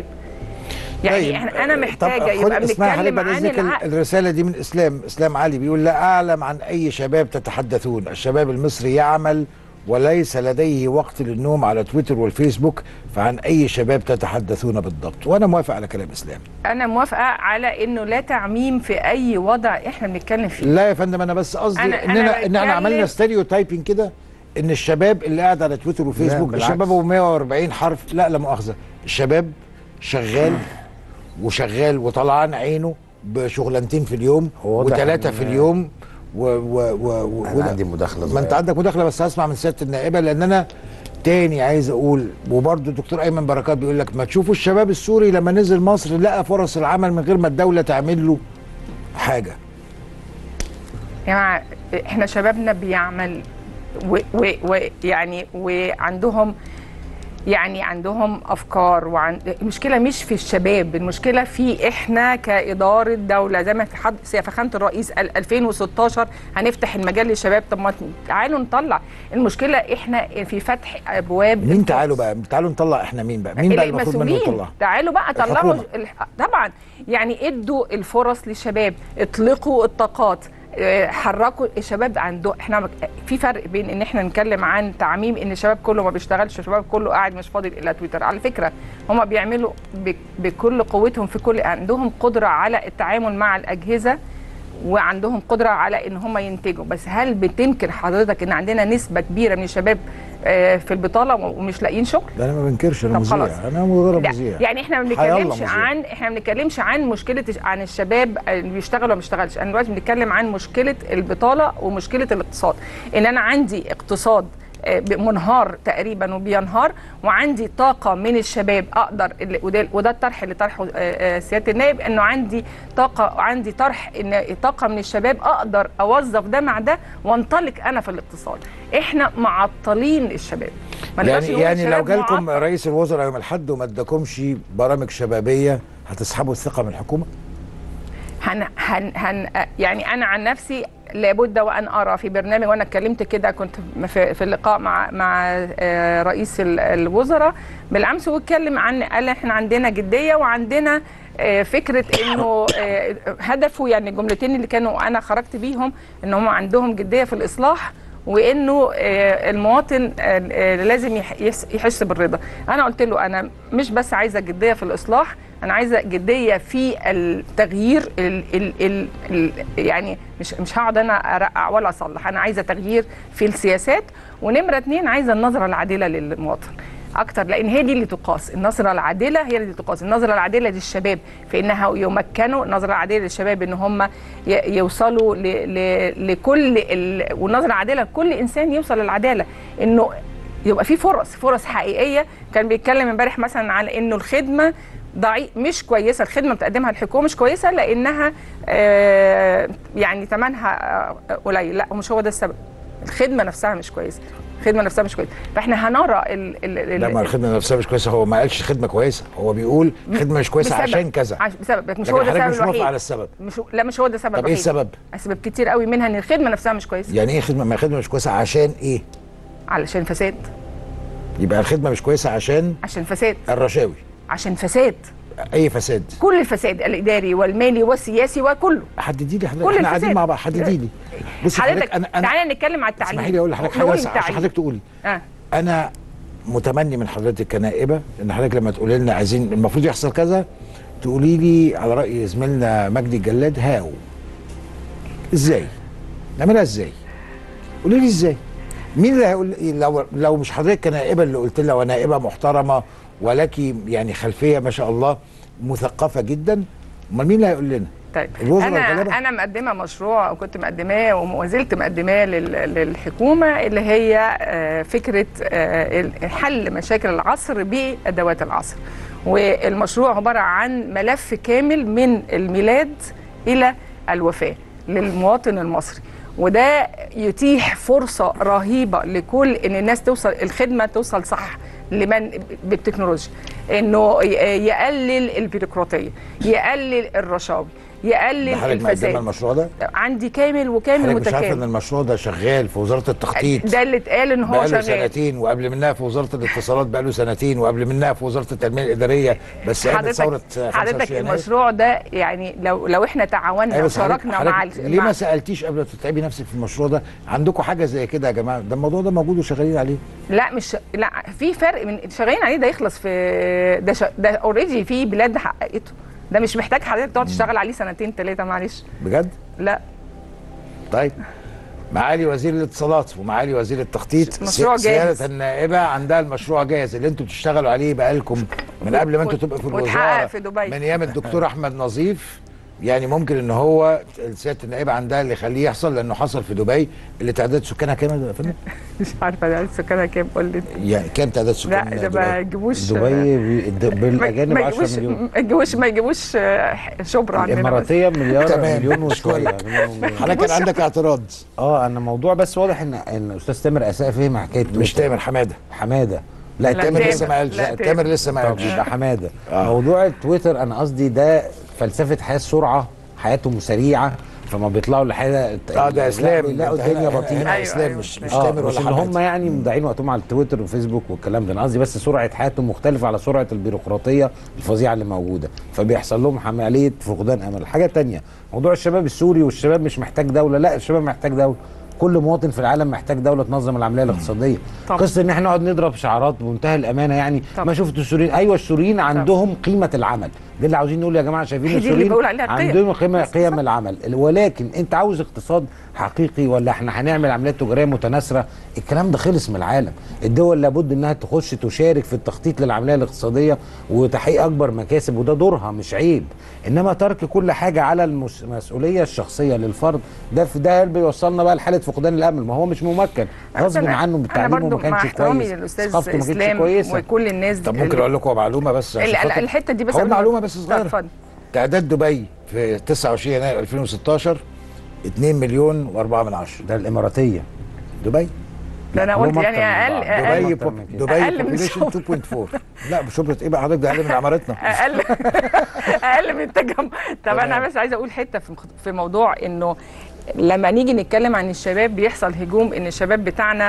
يعني طيب، احنا انا آه، محتاجه طب خد- يبقى اسمعي حضرتك بنتكلم بعد عن إذنك ال- العقل الرساله دي من اسلام اسلام علي بيقول لا اعلم عن اي شباب تتحدثون الشباب المصري يعمل وليس لديه وقت للنوم على تويتر والفيسبوك فعن اي شباب تتحدثون بالضبط وانا موافق على كلام اسلام انا موافقه على انه لا تعميم في اي وضع احنا بنتكلم فيه لا يا فندم انا بس قصدي أنا- اننا أنا ان احنا عملنا بتكلم- ستيريو تايبنج كده ان الشباب اللي قاعد على تويتر وفيسبوك بالعكس. الشباب ابو 140 حرف لا لا مؤاخذه الشباب شغال وشغال وطلعان عينه بشغلانتين في اليوم هو واضح وثلاثه إن- في اليوم و و و و انا وده- عندي مداخله ما انت صغيرة. عندك مداخله بس هسمع من سياده النائبه لان انا تاني عايز اقول وبرضه الدكتور ايمن بركات بيقول لك ما تشوفوا الشباب السوري لما نزل مصر لقى فرص العمل من غير ما الدوله تعمل له حاجه يا جماعه احنا شبابنا بيعمل ويعني وعندهم يعني عندهم افكار وعن المشكله مش في الشباب المشكله في احنا كاداره دوله زي ما في حد في فخامه الرئيس قال 2016 هنفتح المجال للشباب طب ما تعالوا نطلع المشكله احنا في فتح ابواب مين تعالوا بقى تعالوا نطلع احنا مين بقى مين بقى المفروض منه المسؤولين يطلع تعالوا بقى طلعوا الحكومة. الح- طبعا يعني ادوا الفرص للشباب اطلقوا الطاقات اه، حركوا الشباب عنده احنا مك- في فرق بين ان احنا نتكلم عن تعميم ان الشباب كله ما بيشتغلش الشباب كله قاعد مش فاضي الا تويتر على فكره هم بيعملوا بك- بكل قوتهم في كل عندهم قدره على التعامل مع الاجهزه وعندهم قدره على ان هم ينتجوا بس هل بتنكر حضرتك ان عندنا نسبه كبيره من الشباب اه، في البطاله ومش لاقيين شغل لا انا ما بنكرش انا طب خلاص. مذيع انا مجرد لا مذيع يعني احنا ما حيالله بنتكلمش مذيع. عن احنا ما بنتكلمش عن مشكله عن الشباب اللي بيشتغل وما بيشتغلش انا دلوقتي بنتكلم عن مشكله البطاله ومشكله الاقتصاد ان انا عندي اقتصاد آه، منهار تقريبا وبينهار وعندي طاقه من الشباب اقدر اللي- وده, وده الطرح اللي طرحه آه، آه، سياده النائب انه عندي طاقه عندي طرح ان طاقه من الشباب اقدر اوظف ده مع ده وانطلق انا في الاقتصاد احنا معطلين الشباب ما نقدرش يعني نقول يعني لو الشباب جالكم معطل. رئيس الوزراء يوم الاحد وما اداكمش برامج شبابيه هتسحبوا الثقه من الحكومه هن هن هن يعني انا عن نفسي لابد وان ارى في برنامج وانا اتكلمت كده كنت في, في اللقاء مع مع آه، رئيس ال- الوزراء بالامس واتكلم عن قال احنا عندنا جديه وعندنا آه، فكره انه آه، هدفه يعني الجملتين اللي كانوا انا خرجت بيهم ان هم عندهم جديه في الاصلاح وانه آه، المواطن آه، آه، لازم يح- يحس- يحس بالرضا انا قلت له انا مش بس عايزه جديه في الاصلاح انا عايزه جديه في التغيير ال ال ال ال يعني مش مش هقعد انا ارقع ولا اصلح انا عايزه تغيير في السياسات ونمره اتنين عايزه النظره العادله للمواطن اكتر لان هي دي اللي تقاس النظره العادله هي اللي تقاس النظره العادله للشباب في انها يمكنوا النظره العادله للشباب ان هم ي- يوصلوا ل ل لكل ال والنظره العادله لكل انسان يوصل للعداله انه يبقى في فرص فرص حقيقيه كان بيتكلم امبارح مثلا على انه الخدمه ضعيف مش كويسه الخدمه بتقدمها الحكومه مش كويسه لانها آه يعني ثمنها آه، قليل لا مش هو ده السبب الخدمه نفسها مش كويسه الخدمه نفسها مش كويسه فاحنا هنرى ال ال لا ما ال الخدمه نفسها مش كويسه هو ما قالش خدمه كويسه هو بيقول خدمه مش كويسه بسبب- عشان كذا عش- بسبب لكن مش لكن هو ده حضرتك السبب مش موافق الوحيد على السبب مش لا مش هو ده السبب طب ايه الوحيد. السبب؟ اسباب كتير قوي منها ان الخدمه نفسها مش كويسه يعني ايه خدمه ما الخدمه مش كويسه عشان ايه؟ علشان فساد يبقى الخدمه مش كويسه عشان عشان فساد الرشاوي عشان فساد اي فساد كل الفساد الاداري والمالي والسياسي وكله حددي لي حضرتك كل احنا قاعدين الفساد. مع بعض حددي لي بصي حضرتك انا انا تعالى نتكلم على التعليم اسمحي لي اقول لحضرتك حاجه نقول بس عشان التعليم. حضرتك تقولي اه انا متمني من حضرتك كنائبه ان حضرتك لما تقولي لنا عايزين المفروض يحصل كذا تقولي لي على راي زميلنا مجدي الجلاد هاو ازاي نعملها ازاي قولي لي ازاي مين اللي هيقول لو لو مش حضرتك كنائبه اللي قلت لها ونائبه محترمه ولك يعني خلفيه ما شاء الله مثقفه جدا امال مين اللي هيقول لنا طيب الوزراء انا الغلابة؟ انا مقدمه مشروع وكنت مقدماه وما زلت مقدماه لل- للحكومه اللي هي آه، فكره آه، حل مشاكل العصر بادوات العصر والمشروع عباره عن ملف كامل من الميلاد الى الوفاه للمواطن المصري وده يتيح فرصه رهيبه لكل ان الناس توصل الخدمه توصل صح لمن بالتكنولوجيا انه ي- يقلل البيروقراطيه يقلل الرشاوي يقلل ده حضرتك مقدمه الفساد المشروع ده عندي كامل وكامل حضرتك مش عارفه ان متكامل المشروع ده شغال في وزاره التخطيط ده اللي اتقال ان هو بقاله شغال سنتين وقبل منها في وزاره الاتصالات بقاله سنتين وقبل منها في وزاره التنميه الاداريه بس قامت ثوره حضرتك 25 حضرتك يناير. المشروع ده يعني لو لو احنا تعاوننا أيوة بس حضرتك- وشاركنا مع حضرتك ال- ليه مع ما سالتيش قبل ما تتعبي نفسك في المشروع ده عندكم حاجه زي كده يا جماعه ده الموضوع ده موجود وشغالين عليه لا مش لا في فرق من شغالين عليه ده يخلص في ده ش... ده اوريدي في بلاد حققته ده مش محتاج حضرتك تقعد تشتغل عليه سنتين ثلاثه معلش بجد لا طيب معالي وزير الاتصالات ومعالي وزير التخطيط مشروع سي- جاهز. سياده النائبه عندها المشروع جاهز اللي انتوا بتشتغلوا عليه بقالكم من قبل ما انتوا تبقوا في واتحقق الوزاره في دبي. من ايام الدكتور احمد نظيف يعني ممكن ان هو سياده النائبه عندها اللي يخليه يحصل لانه حصل في دبي اللي تعداد سكانها كام يا فندم؟ مش عارفه ده سكانها كام قول لي يعني كام تعداد لا سكان ده ما يجيبوش دبي بي- د- بالاجانب ما 10 يجيبوش مليون ما يجيبوش ما يجيبوش آه، شبرا عندنا بس. الاماراتيه مليار تمام. مليون وشويه أشكرك. مليون ومليون. حضرتك كان عندك اعتراض اه انا موضوع بس واضح ان ان الاستاذ تامر اساء فهم حكايه مش تويتر. تامر حماده حماده لا لا، تامر تامر. لسه ما قالش لا، لا تامر. تامر لسه ما طب قالش يبقى حماده آه. موضوع تويتر انا قصدي ده فلسفه حياه سرعه حياتهم سريعه فما بيطلعوا لحاجه اه ده اسلام لا أنت الدنيا هنا- بطيئه هنا أيوة، اسلام أيوة. مش مش اه تامر مش ولا ان هم حماده يعني مضيعين وقتهم على التويتر وفيسبوك والكلام ده انا قصدي بس سرعه حياتهم مختلفه على سرعه البيروقراطيه الفظيعه اللي موجوده فبيحصل لهم عمليه فقدان امل حاجه تانية موضوع الشباب السوري والشباب مش محتاج دوله لا الشباب محتاج دوله كل مواطن في العالم محتاج دوله تنظم العمليه الاقتصاديه طبعا. قصه ان احنا نقعد نضرب شعارات بمنتهى الامانه يعني طبعا. ما شفت السوريين ايوه السوريين عندهم قيمه العمل ده اللي عاوزين نقول يا جماعه شايفين هي دي اللي السوريين بقول عليها قيم. عندهم قيمه بس قيم العمل ولكن انت عاوز اقتصاد حقيقي ولا احنا هنعمل عمليات تجاريه متناثره الكلام ده خلص من العالم الدول لابد انها تخش تشارك في التخطيط للعمليه الاقتصاديه وتحقيق اكبر مكاسب وده دورها مش عيب انما ترك كل حاجه على المس- المسؤوليه الشخصيه للفرد ده في ده بيوصلنا بقى لحاله فقدان الامل ما هو مش ممكن غصب أنا- عنه انا بتعليمه برضو ما مع كانش احترامي كويس للاستاذ ثقافته ما كانتش اسلام كويسه وكل الناس طب ممكن اقول لكم معلومه بس عشان ال- ال- خاطر- الحته دي بس هقول قبل ما- معلومه بس طب صغيره اتفضل تعداد دبي في 29 يناير 2016 2 مليون و4 من عشرة ده الاماراتيه دبي ده انا هم قلت أكتر يعني من اقل بعض. اقل دبي أكتر بوب- من كده. دبي أقل من بوبيليشن شبرا. 2.4 لا بشبرة ايه بقى حضرتك ده اقل من عمارتنا اقل اقل من التجمع طب انا تمام. بس عايزه اقول حته في مخ- في موضوع انه لما نيجي نتكلم عن الشباب بيحصل هجوم ان الشباب بتاعنا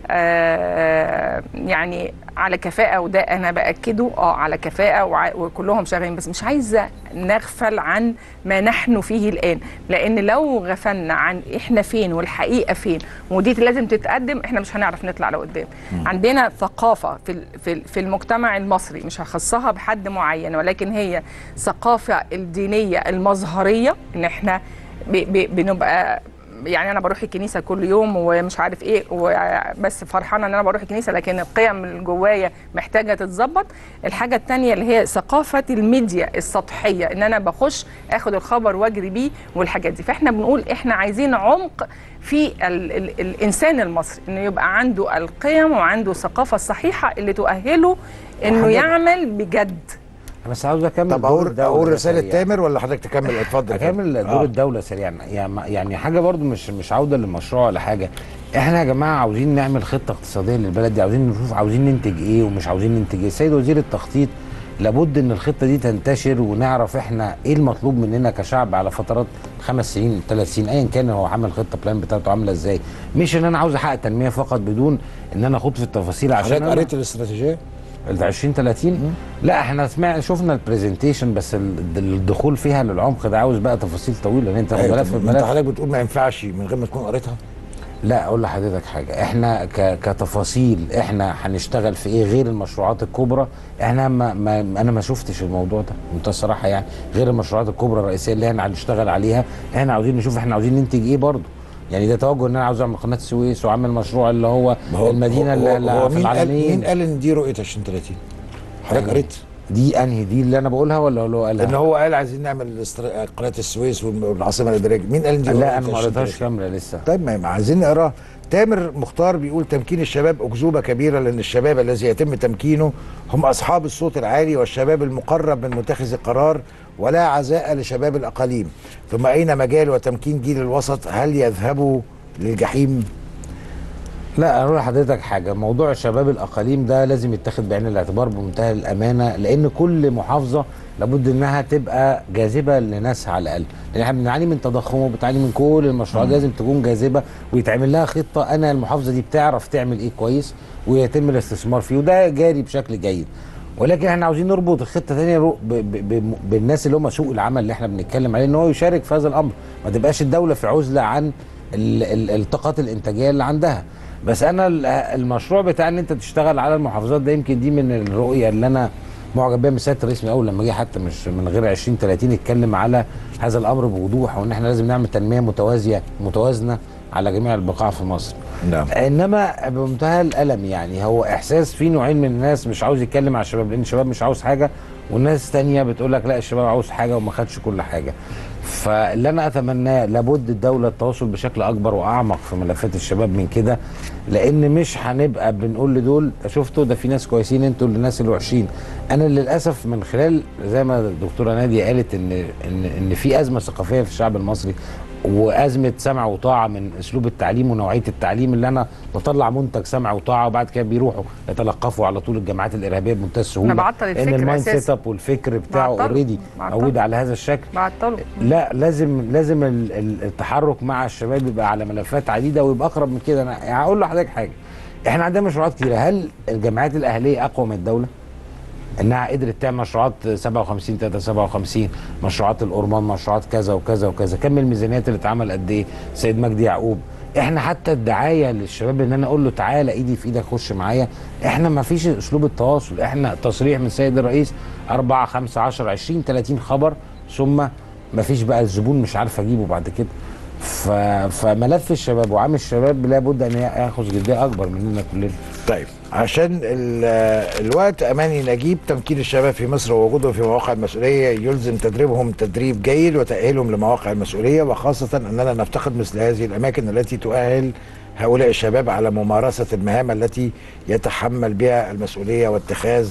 آه يعني على كفاءه وده انا باكده اه على كفاءه وع- وكلهم شغالين بس مش عايزه نغفل عن ما نحن فيه الان لان لو غفلنا عن احنا فين والحقيقه فين ودي لازم تتقدم احنا مش هنعرف نطلع لقدام عندنا ثقافه في ال- في ال- في المجتمع المصري مش هخصها بحد معين ولكن هي ثقافه الدينيه المظهريه ان احنا ب- ب- بنبقى يعني انا بروح الكنيسه كل يوم ومش عارف ايه وبس فرحانه ان انا بروح الكنيسه لكن القيم اللي جوايا محتاجه تتظبط الحاجه الثانيه اللي هي ثقافه الميديا السطحيه ان انا بخش اخد الخبر واجري بيه والحاجات دي فاحنا بنقول احنا عايزين عمق في ال ال الانسان المصري انه يبقى عنده القيم وعنده الثقافه الصحيحه اللي تؤهله انه وحضرتك- يعمل بجد بس عاوز اكمل طب دور اقول الدولة اقول ده رساله سريعاً. تامر ولا حضرتك تكمل اتفضل يا اكمل فندم. دور آه. الدوله سريعا يعني يعني حاجه برضو مش مش عوده للمشروع ولا حاجه احنا يا جماعه عاوزين نعمل خطه اقتصاديه للبلد دي عاوزين نشوف عاوزين ننتج ايه ومش عاوزين ننتج ايه السيد وزير التخطيط لابد ان الخطه دي تنتشر ونعرف احنا ايه المطلوب مننا كشعب على فترات خمس سنين ثلاث سنين ايا كان هو عامل خطه بلان بتاعته عامله ازاي مش ان انا عاوز احقق تنميه فقط بدون ان انا اخوض في التفاصيل عشان حضرتك أنا قريت الاستراتيجيه ال 20 30 لا احنا سمعنا شفنا البرزنتيشن بس ال- الدخول فيها للعمق ده عاوز بقى تفاصيل طويله لان انت أيوة، ملف طب انت ملف حضرتك بتقول ما ينفعش من غير ما تكون قريتها لا اقول لحضرتك حاجه احنا ك... كتفاصيل احنا هنشتغل في ايه غير المشروعات الكبرى احنا ما... ما انا ما شفتش الموضوع ده بمنتهى الصراحه يعني غير المشروعات الكبرى الرئيسيه اللي احنا هنشتغل عليها احنا عاوزين نشوف احنا عاوزين ننتج ايه برضه يعني ده توجه ان انا عاوز اعمل قناه السويس واعمل مشروع اللي هو, ما هو المدينه هو, اللي هو في مين قال العالمين مين قال ان دي رؤيه 2030 حضرتك يعني قريت دي انهي دي اللي انا بقولها ولا هو قالها ان هو قال عايزين نعمل استر- قناه السويس والعاصمه الاداريه مين قال ان دي رؤية لا انا ما 2030 قريتهاش كامله لسه طيب ما ما عايزين نقراها تامر مختار بيقول تمكين الشباب أكذوبة كبيرة لأن الشباب الذي يتم تمكينه هم أصحاب الصوت العالي والشباب المقرب من متخذ القرار ولا عزاء لشباب الأقاليم ثم أين مجال وتمكين جيل الوسط هل يذهبوا للجحيم لا اقول لحضرتك حاجه موضوع شباب الاقاليم ده لازم يتاخد بعين الاعتبار بمنتهى الامانه لان كل محافظه لابد انها تبقى جاذبه لناسها على الاقل لان احنا بنعاني من تضخم وبتعاني من كل المشروعات لازم تكون جاذبه ويتعمل لها خطه انا المحافظه دي بتعرف تعمل ايه كويس ويتم الاستثمار فيه وده جاري بشكل جيد ولكن احنا عاوزين نربط الخطه تانية رو- ب- ب- ب- بالناس اللي هم سوق العمل اللي احنا بنتكلم عليه ان هو يشارك في هذا الامر ما تبقاش الدوله في عزله عن ال- ال- الطاقات الانتاجيه اللي عندها بس انا ال- المشروع بتاع ان انت تشتغل على المحافظات ده يمكن دي من الرؤيه اللي انا معجب بيها من سياده الرئيس من اول لما جه حتى مش من غير 20 30 اتكلم على هذا الامر بوضوح وان احنا لازم نعمل تنميه متوازيه متوازنه على جميع البقاع في مصر نعم انما بمنتهى الالم يعني هو احساس في نوعين من الناس مش عاوز يتكلم على الشباب لان الشباب مش عاوز حاجه والناس تانية بتقول لك لا الشباب عاوز حاجه وما خدش كل حاجه فاللي انا اتمناه لابد الدوله التواصل بشكل اكبر واعمق في ملفات الشباب من كده لان مش هنبقى بنقول لدول شفتوا ده في ناس كويسين انتوا اللي الناس الوحشين انا للاسف من خلال زي ما الدكتوره ناديه قالت ان ان ان في ازمه ثقافيه في الشعب المصري وازمه سمع وطاعه من اسلوب التعليم ونوعيه التعليم اللي انا بطلع منتج سمع وطاعه وبعد كده بيروحوا يتلقفوا على طول الجامعات الارهابيه بمنتهى السهوله أنا بعطل لان الفكر المايند أساساً. سيت اب والفكر بتاعه بعطله. اوريدي بعطله. موجود على هذا الشكل بعطله لا لازم لازم ال- ال- التحرك مع الشباب يبقى على ملفات عديده ويبقى اقرب من كده انا يعني هقول لحضرتك حاجه احنا عندنا مشروعات كتيره هل الجامعات الاهليه اقوى من الدوله؟ انها قدرت تعمل مشروعات 57 3 57 مشروعات الأورمان مشروعات كذا وكذا وكذا كم الميزانيات اللي اتعمل قد ايه سيد مجدي يعقوب احنا حتى الدعايه للشباب ان انا اقول له تعالى ايدي في ايدك خش معايا احنا ما فيش اسلوب التواصل احنا تصريح من سيد الرئيس 4 5 10 20 30 خبر ثم ما فيش بقى الزبون مش عارف اجيبه بعد كده ف... فملف الشباب وعامل الشباب لابد ان ياخذ جديه اكبر مننا كلنا طيب عشان ال- الوقت اماني نجيب تمكين الشباب في مصر ووجودهم في مواقع المسؤوليه يلزم تدريبهم تدريب جيد وتاهيلهم لمواقع المسؤوليه وخاصه اننا نفتقد مثل هذه الاماكن التي تؤهل هؤلاء الشباب على ممارسه المهام التي يتحمل بها المسؤوليه واتخاذ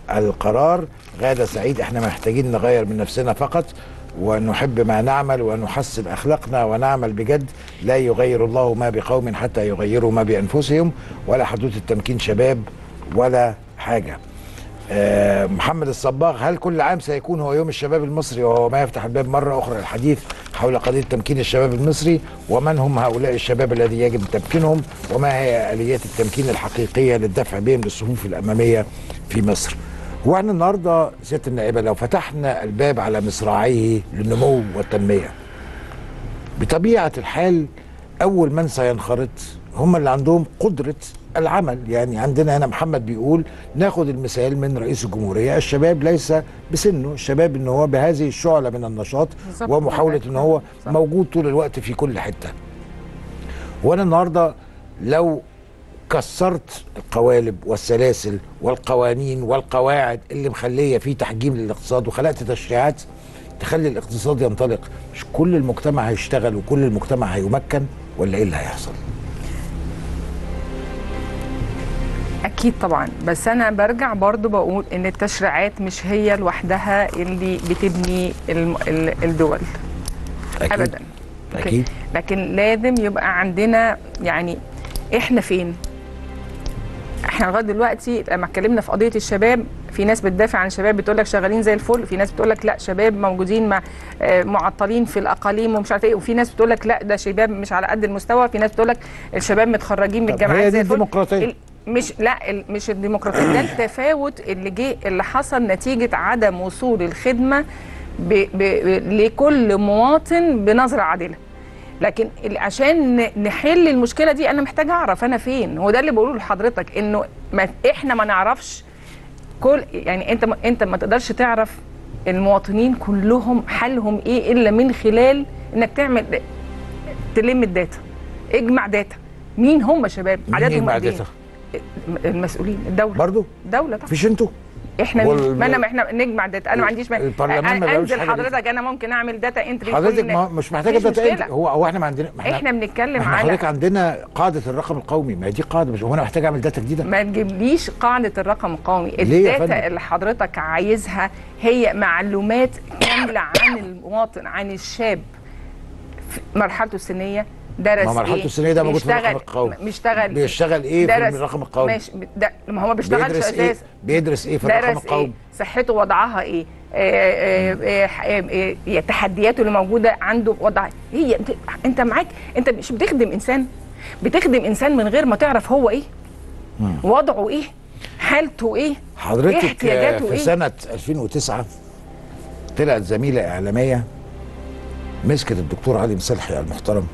القرار غاده سعيد احنا محتاجين نغير من نفسنا فقط ونحب ما نعمل ونحسن اخلاقنا ونعمل بجد لا يغير الله ما بقوم حتى يغيروا ما بانفسهم ولا حدود التمكين شباب ولا حاجه. آه، محمد الصباغ هل كل عام سيكون هو يوم الشباب المصري وهو ما يفتح الباب مره اخرى للحديث حول قضيه تمكين الشباب المصري ومن هم هؤلاء الشباب الذي يجب تمكينهم وما هي اليات التمكين الحقيقيه للدفع بهم للصفوف الاماميه في مصر. واحنا النهارده سياده النائبه لو فتحنا الباب على مصراعيه للنمو والتنميه بطبيعه الحال اول من سينخرط هم اللي عندهم قدره العمل يعني عندنا هنا محمد بيقول ناخد المثال من رئيس الجمهوريه الشباب ليس بسنه الشباب ان هو بهذه الشعله من النشاط بالظبط. ومحاوله ان هو صح. موجود طول الوقت في كل حته وانا النهارده لو كسرت القوالب والسلاسل والقوانين والقواعد اللي مخليه في تحجيم للاقتصاد وخلقت تشريعات تخلي الاقتصاد ينطلق مش كل المجتمع هيشتغل وكل المجتمع هيمكن ولا ايه اللي هيحصل؟ اكيد طبعا بس انا برجع برضو بقول ان التشريعات مش هي لوحدها اللي بتبني الم- ال- الدول أكيد. ابدا اكيد لكن لازم يبقى عندنا يعني احنا فين احنا لغايه دلوقتي لما اتكلمنا في قضيه الشباب في ناس بتدافع عن الشباب بتقول لك شغالين زي الفل في ناس بتقول لك لا شباب موجودين مع آه، معطلين في الاقاليم ومش عارف ايه وفي ناس بتقول لك لا ده شباب مش على قد المستوى في ناس بتقول لك الشباب متخرجين من طب الجامعات هي زي دي الفل. الديمقراطية. ال- مش لا ال- مش الديمقراطيه ده التفاوت اللي جه اللي حصل نتيجه عدم وصول الخدمه ب ب لكل مواطن بنظره عادله لكن ال- عشان ن- نحل المشكله دي انا محتاجه اعرف انا فين هو ده اللي بقوله لحضرتك انه ما احنا ما نعرفش كل يعني انت ما انت ما تقدرش تعرف المواطنين كلهم حالهم ايه الا من خلال انك تعمل تلم الداتا اجمع داتا مين هم شباب مين عددهم يجمع قد ايه داتا؟ المسؤولين الدوله برضو الدوله طبعا مفيش انتوا احنا وال- مين؟ ما انا ما احنا نجمع داتا انا ما عنديش مانع البرلمان ما أ- بيعملش انزل حاجة دي. حضرتك انا ممكن اعمل داتا انتري حضرتك ما مش محتاجه مفيش داتا مشكلة. هو هو احنا ما عندنا ما احنا بنتكلم احنا على حضرتك عندنا قاعده الرقم القومي ما هي دي قاعده مش هو انا محتاج اعمل داتا جديده ما تجيبليش قاعدة الرقم القومي ليه يا فندم؟ الداتا اللي حضرتك عايزها هي معلومات كاملة عن المواطن عن الشاب في مرحلته السنية درس ما مرحلته ايه السنية ده موجود في الرقم بيشتغل- القومي. بيشتغل بيشتغل ايه في درس- الرقم القومي؟ ماشي ده ما هو ما بيشتغلش بيدرس ايه اساسا بيدرس ايه في الرقم درس القومي ايه صحته وضعها ايه آه، آه، آه، آه، آه، تحدياته اللي موجوده عنده وضع هي انت, انت معاك انت مش بتخدم انسان بتخدم انسان من غير ما تعرف هو ايه وضعه ايه حالته ايه ايه حضرتك آه، احتياجاته في ايه سنه 2009 طلعت زميله اعلاميه مسكت الدكتور علي مصلحي المحترم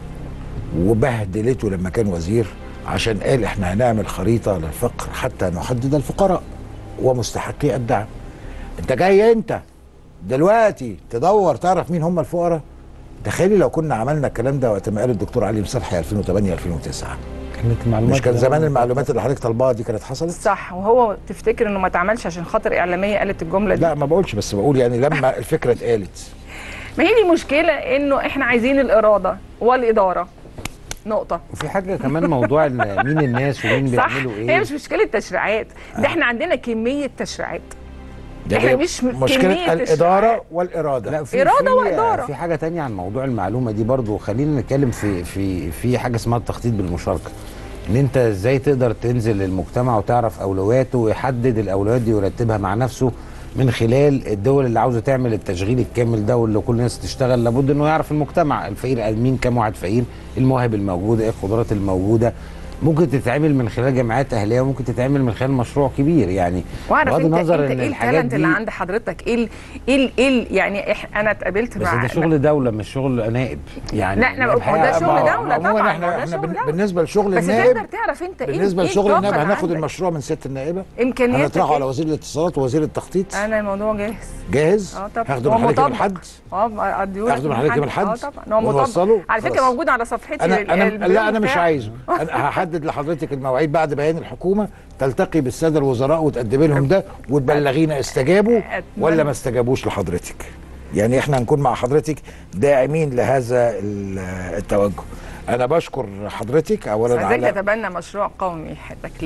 وبهدلته لما كان وزير عشان قال احنا هنعمل خريطه للفقر حتى نحدد الفقراء ومستحقي الدعم انت جاي انت دلوقتي تدور تعرف مين هم الفقراء تخيلي لو كنا عملنا الكلام ده وقت ما قال الدكتور علي مصلحي 2008 2009 كانت المعلومات مش كان دي زمان أول- المعلومات اللي حضرتك طالباها دي كانت حصلت صح وهو تفتكر انه ما اتعملش عشان خاطر اعلاميه قالت الجمله دي لا ما بقولش بس بقول يعني لما الفكره اتقالت ما هي دي مشكله انه احنا عايزين الاراده والاداره نقطه وفي حاجه كمان موضوع ال- مين الناس ومين صح بيعملوا هي ايه مش مشكله تشريعات ده احنا عندنا كميه تشريعات ده إحنا هي مش م- كمية مشكله الاداره الشعار. والاراده لا في إرادة في وإدارة. في حاجه تانية عن موضوع المعلومه دي برضو خلينا نتكلم في في في حاجه اسمها التخطيط بالمشاركه ان انت ازاي تقدر تنزل للمجتمع وتعرف اولوياته ويحدد الاولويات دي ويرتبها مع نفسه من خلال الدول اللي عاوزه تعمل التشغيل الكامل ده واللي كل الناس تشتغل لابد انه يعرف المجتمع الفقير مين كام واحد فقير المواهب الموجوده ايه القدرات الموجوده ممكن تتعمل من خلال جمعيات اهليه وممكن تتعمل من خلال مشروع كبير يعني واعرف بغض انت, النظر انت ان ايه الحاجات التالنت اللي دي عند حضرتك ايه ال ايه ال ايه ال يعني إح انا اتقابلت بس مع ده شغل دوله مش شغل نائب يعني لا، لا، ما هو الحقيقة ده شغل ما- دولة عموما طبعاً، احنا ده احنا شغل بن- دولة. بالنسبه لشغل بس النائب تقدر تعرف انت ايه بالنسبه إيه لشغل الطاقة النائب اللي هناخد عندك؟ المشروع من سياده النائبه امكانياتك هنطرحه إيه؟ على وزير الاتصالات ووزير التخطيط انا الموضوع جاهز جاهز اه طبعا هاخده هو من حضرتك يوم مطبق. الاحد اه اديهولك هاخده من حضرتك يوم الأحد اه طبعا هو مطبق ونوصله؟ على فكره خلاص. موجود على صفحتي انا ال- انا البلوج لا انا مش بتاعي. عايزه انا هحدد لحضرتك المواعيد بعد بيان الحكومه تلتقي بالساده الوزراء وتقدمي لهم ده وتبلغينا استجابوا ولا ما استجابوش لحضرتك يعني احنا هنكون مع حضرتك داعمين لهذا ال- التوجه انا بشكر حضرتك اولا حضرتك على تتبنى مشروع قومي حضرتك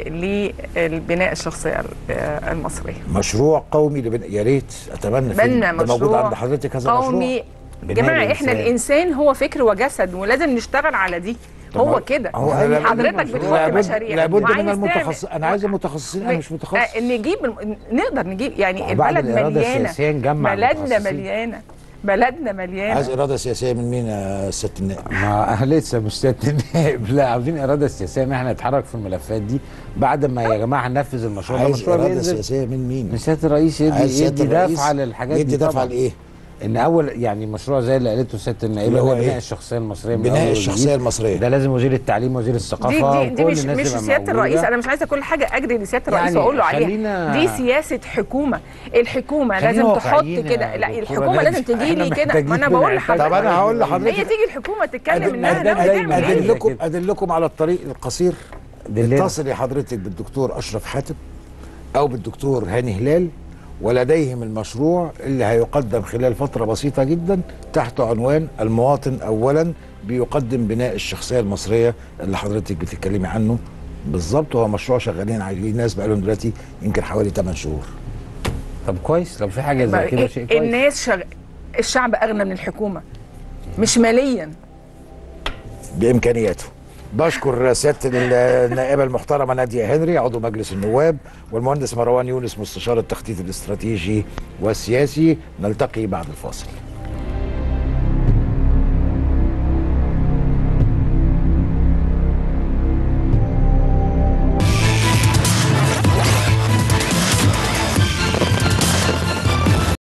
للبناء الشخصيه ال- المصريه مشروع قومي لبن... يا ريت اتمنى في- بنى ده موجود مشروع عند حضرتك هذا المشروع قومي بناء جماعه الإنسان. احنا الانسان هو فكر وجسد ولازم نشتغل على دي طب هو ما- كده هو أنا لابد- حضرتك بتحط لابد- مشاريع لابد وعايز من المتخصص تعمل- انا عايز المتخصصين انا مش متخصص آه، نجيب الم- نقدر نجيب يعني وبعد البلد الإرادة مليانه السياسية نجمع بلدنا المتخصصين. مليانه بلدنا مليانه عايز اراده سياسيه من مين يا ست النائب ما لسه مش سياده النائب لا عاوزين اراده سياسيه ان احنا نتحرك في الملفات دي بعد ما يا جماعه ننفذ المشروع ده عايز مشروع اراده بينزل سياسيه من مين من سياده الرئيس يدي, عايز سيادة يدي الرئيس دفعه للحاجات يدي دي دفعه طبعاً. لايه؟ ان اول يعني مشروع زي اللي قالته سياده النائبه اللي هو اللي هو إيه؟ بناء الشخصيه المصريه من بناء أول الشخصية وجديد. المصرية. ده لازم وزير التعليم وزير دي الثقافه دي, دي وكل مش الناس مش تبقى سياده موجودة. الرئيس انا مش عايزه كل حاجه اجري لسياده الرئيس يعني واقول له عليها خلينا- دي سياسه حكومه الحكومه خلينا لازم تحط واقعيين يا كده لا دكتورة الحكومه نادية. لازم تجي إحنا لي كده ما انا محتاجين بقول نعتبر- طب لحضرتك انا هقول هي لحضرتك تيجي الحكومه تتكلم أدل- انها أدل- ناويه دايماً تعمل ايه ادلكم كده. ادلكم على الطريق القصير دلنا. اتصلي حضرتك بالدكتور اشرف حاتم او بالدكتور هاني هلال ولديهم المشروع اللي هيقدم خلال فتره بسيطه جدا تحت عنوان المواطن اولا بيقدم بناء الشخصيه المصريه اللي حضرتك بتتكلمي عنه بالظبط هو مشروع شغالين عليه ناس بقالهم دلوقتي يمكن حوالي 8 شهور طب كويس لو في حاجه زي كده شيء كويس الناس شغ... الشعب اغنى من الحكومه مش ماليا بامكانياته بشكر سياده النائبه المحترمه ناديه هنري عضو مجلس النواب والمهندس مروان يونس مستشار التخطيط الاستراتيجي والسياسي نلتقي بعد الفاصل